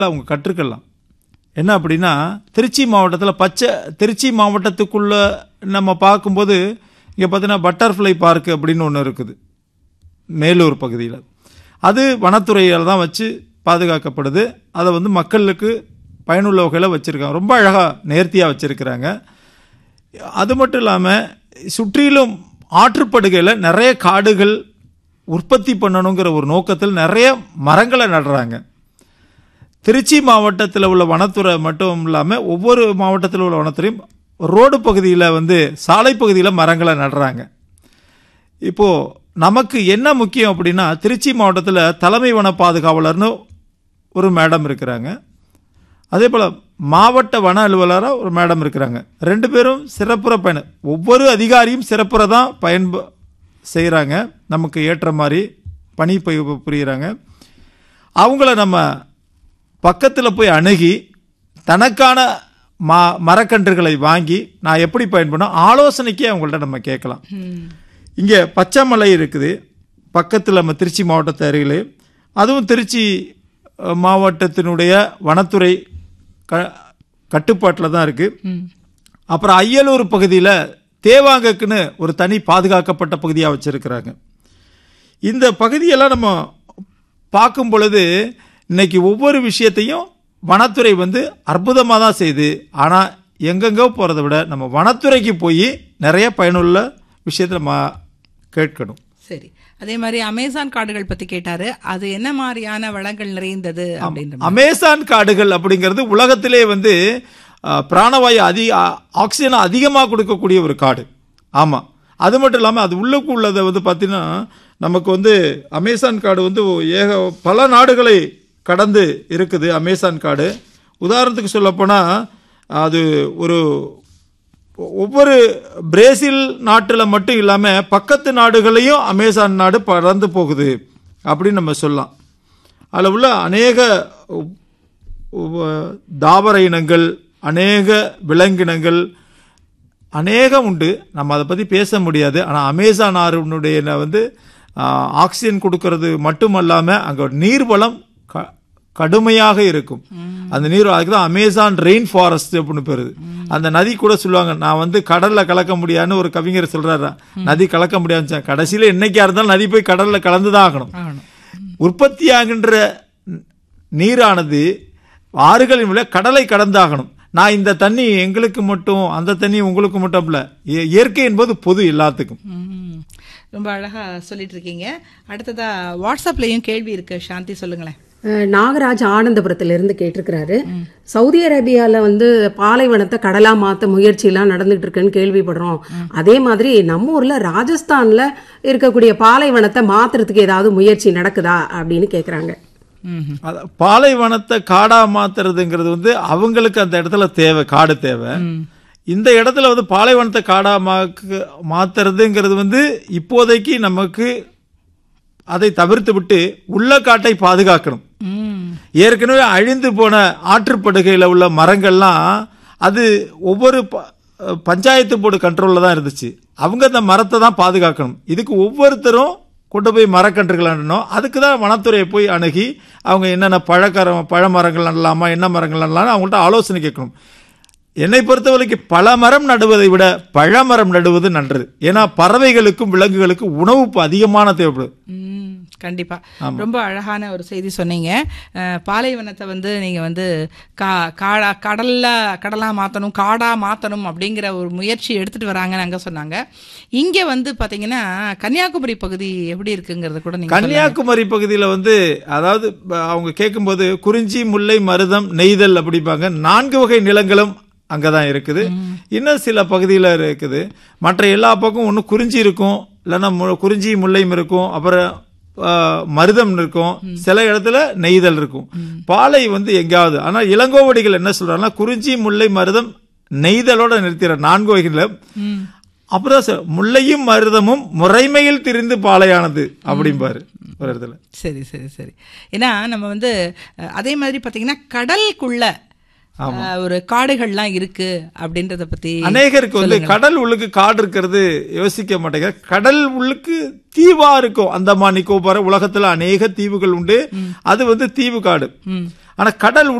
அவங்க கற்றுக்கலாம் என்ன அப்படின்னா திருச்சி மாவட்டத்தில் பச்சை திருச்சி மாவட்டத்துக்குள்ள நம்ம பார்க்கும்போது இங்கே பார்த்தீங்கன்னா பட்டர்ஃப்ளை பார்க் அப்படின்னு ஒன்று இருக்குது மேலூர் பகுதியில் அது வனத்துறையால் தான் வச்சு பாதுகாக்கப்படுது அதை வந்து மக்களுக்கு பயனுள்ள வகையில் வச்சுருக்காங்க ரொம்ப அழகாக நேர்த்தியாக வச்சுருக்கிறாங்க அது மட்டும் இல்லாமல் சுற்றிலும் ஆற்றுப்படுகையில் நிறைய காடுகள் உற்பத்தி பண்ணணுங்கிற ஒரு நோக்கத்தில் நிறைய மரங்களை நடுறாங்க திருச்சி மாவட்டத்தில் உள்ள வனத்துறை மட்டும் இல்லாமல் ஒவ்வொரு மாவட்டத்தில் உள்ள வனத்துறையும் ரோடு பகுதியில் வந்து சாலை பகுதியில் மரங்களை நடுறாங்க இப்போது நமக்கு என்ன முக்கியம் அப்படின்னா திருச்சி மாவட்டத்தில் தலைமை வன பாதுகாவலர்னு ஒரு மேடம் இருக்கிறாங்க அதே போல் மாவட்ட வன அலுவலராக ஒரு மேடம் இருக்கிறாங்க ரெண்டு பேரும் சிறப்புற பயண ஒவ்வொரு அதிகாரியும் சிறப்புற தான் பயன்ப செய்கிறாங்க நமக்கு ஏற்ற மாதிரி பணி பு- புரியுறாங்க அவங்கள நம்ம பக்கத்தில் போய் அணுகி தனக்கான ம மரக்கன்றுகளை வாங்கி நான் எப்படி பயன்படும் ஆலோசனைக்கே அவங்கள்ட்ட நம்ம கேட்கலாம் இங்கே பச்சைமலை இருக்குது பக்கத்தில் நம்ம திருச்சி மாவட்டத்து அருகிலே அதுவும் திருச்சி அஹ், மாவட்டத்தினுடைய வனத்துறை க கட்டுப்பாட்டில் தான் இருக்குது அப்புறம் அய்யலூர் பகுதியில் தேவாங்கக்குன்னு ஒரு தனி பாதுகாக்கப்பட்ட பகுதியாக வச்சுருக்கிறாங்க இந்த பகுதியெல்லாம் நம்ம பார்க்கும் பொழுது இன்னைக்கு ஒவ்வொரு விஷயத்தையும் வனத்துறை வந்து அற்புதமாக தான் செய்யுது ஆனால் எங்கெங்கோ போகிறத விட நம்ம வனத்துறைக்கு போய் நிறைய பயனுள்ள விஷயத்தை நம்ம கேட்கணும் சரி அதே மாதிரி அமேசான் காடுகள் பத்தி கேட்டாரு அது என்ன மாதிரியான வளங்கள் நிறைந்தது அப்படின்ற மாதிரி. அமேசான் காடுகள் அப்படிங்கிறது உலகத்திலே வந்து அஹ், பிராணவாயு அதிக ஆக்சிஜனை அதிகமாக கொடுக்கக்கூடிய ஒரு காடு ஆமாம் அது மட்டும் இல்லாமல் அது உள்ளுக்கு உள்ளதை வந்து பார்த்தீங்கன்னா நமக்கு வந்து அமேசான் காடு வந்து ஏக பல நாடுகளை கடந்து இருக்குது அமேசான் காடு உதாரணத்துக்கு சொல்லப்போனால் அது ஒரு ஒவ்வொரு பிரேசில் நாட்டில் மட்டும் இல்லாமல் பக்கத்து நாடுகளையும் அமேசான் நாடு பறந்து போகுது அப்படின்னு நம்ம சொல்லலாம் அதில் உள்ள அநேக உ- உ- தாவர இனங்கள் அநேக விலங்கினங்கள் அநேகம் உண்டு நம்ம அதை பற்றி பேச முடியாது ஆனால் அமேசான் ஆறுனுடைய வந்து ஆ, ஆக்சிஜன் கொடுக்கறது மட்டுமல்லாமல் அங்கே நீர்வளம் க கடுமையாக இருக்கும் அந்த நீர் அதுக்கு தான் அமேசான் ரெயின் ஃபாரஸ்ட் அப்படின்னு பெறுது அந்த நதி கூட சொல்லுவாங்க நான் வந்து கடல்ல கலக்க முடியாதுன்னு ஒரு கவிஞர் சொல்றாரு நதி கலக்க முடியாது கடைசியில் என்னைக்கா இருந்தாலும் நதி போய் கடல்ல கலந்து தான் ஆகணும் ஆகணும். உற்பத்தியாகின்ற நீரானது ஆறுகளின் விட கடலை கடந்தாகணும் நான் இந்த தண்ணி எங்களுக்கு மட்டும் அந்த தண்ணி உங்களுக்கு மட்டும் இல்ல இய- இயற்கை என்பது பொது எல்லாத்துக்கும் ம். ரொம்ப அழகா சொல்லிட்டு இருக்கீங்க அடுத்ததா வாட்ஸ்அப்லயும் கேள்வி இருக்கு சாந்தி சொல்லுங்களேன் அஹ் நாகராஜ் ஆனந்தபுரத்துல கேட்டிருக்கிறாரு சவுதி அரேபியால வந்து பாலைவனத்தை கடலா மாத்த முயற்சி எல்லாம் நடந்துட்டு இருக்குன்னு கேள்விப்படுறோம் அதே மாதிரி நம்ம ஊர்ல ராஜஸ்தான்ல இருக்கக்கூடிய பாலைவனத்தை மாத்துறதுக்கு ஏதாவது முயற்சி நடக்குதா அப்படின்னு கேக்குறாங்க ம் அத- பாலைவனத்தை காடா மாத்துறதுங்கிறது வந்து அவங்களுக்கு அந்த இடத்துல தேவை காடு தேவை இந்த இடத்துல வந்து பாலைவனத்தை காடா மாக்கு மாத்துறதுங்கிறது வந்து இப்போதைக்கு நமக்கு அதை தவிர்த்து விட்டு உள்ள காட்டை பாதுகாக்கணும் ம் ஏற்கனவே அழிந்து போன ஆற்றுப்படுகையில் உள்ள மரங்கள்லாம் அது ஒவ்வொரு ப- பஞ்சாயத்து போர்டு கண்ட்ரோலில் தான் இருந்துச்சு அவங்க அந்த மரத்தை தான் பாதுகாக்கணும் இதுக்கு ஒவ்வொருத்தரும் கொண்டு போய் மரக்கன்றுகள் நடணும் அதுக்கு தான் வனத்துறையை போய் அணுகி அவங்க என்னென்ன பழக்கர பழ மரங்கள் நடலாமா என்ன மரங்கள் நடலாம்னு அவங்கள்ட்ட ஆலோசனை கேட்கணும் என்னை பொறுத்தவரைக்கும் பல மரம் நடுவதை விட பழமரம் நடுவது நன்றது ஏன்னா பறவைகளுக்கும் விலங்குகளுக்கும் உணவு இப்ப அதிகமான தேவைப்படுது ம், கண்டிப்பா ரொம்ப அழகான ஒரு செய்தி சொன்னீங்க அஹ், பாலைவனத்தை வந்து நீங்க வந்து கா காடா கடல்ல கடலா மாத்தணும் காடா மாத்தணும் அப்படிங்கிற ஒரு முயற்சி எடுத்துட்டு வராங்கன்னு அங்க சொன்னாங்க இங்க வந்து பாத்தீங்கன்னா கன்னியாகுமரி பகுதி எப்படி இருக்குங்கிறத கூட நீங்க சொல்லலாம். கன்னியாகுமரி பகுதியில் வந்து அதாவது ப- அவங்க கேட்கும்போது குறிஞ்சி முல்லை மருதம் நெய்தல் அப்படிப்பாங்க நான்கு வகை நிலங்களும் அங்கே தான் இருக்குது இன்னும் சில பகுதியில் இருக்குது மற்ற எல்லா பக்கம் ஒன்று குறிஞ்சி இருக்கும் இல்லைன்னா மு- குறிஞ்சி முல்லையும் இருக்கும் அப்புறம் ஆ, மருதம் இருக்கும் சில இடத்துல நெய்தல் இருக்கும் பாலை வந்து எங்கேயாவது ஆனால் இளங்கோவடிகள் என்ன சொல்றாங்கன்னா குறிஞ்சி முல்லை மருதம் நெய்தலோட நிறுத்திற நான்கு வகையில் அப்புறம் சொ- முல்லையும் மருதமும் முறைமையில் திரிந்து பாலையானது அப்படிம்பாரு ஒரு இடத்துல சரி சரி சரி ஏன்னா நம்ம வந்து அஹ், அதே மாதிரி பாத்தீங்கன்னா கடலுக்குள்ள அஹ், ஒரு காடுகள்லாம் இருக்கு அப்படின்றத பத்தி அநேகருக்கு வந்து கடல் உள்ளுக்கு காடு இருக்கிறது யோசிக்க மாட்டேங்க கடல் உள்ளுக்கு தீவா இருக்கும் அந்தமான் நிக்கோபார் உலகத்துல அநேக தீவுகள் உண்டு அது வந்து தீவு காடு ஆனால் கடல்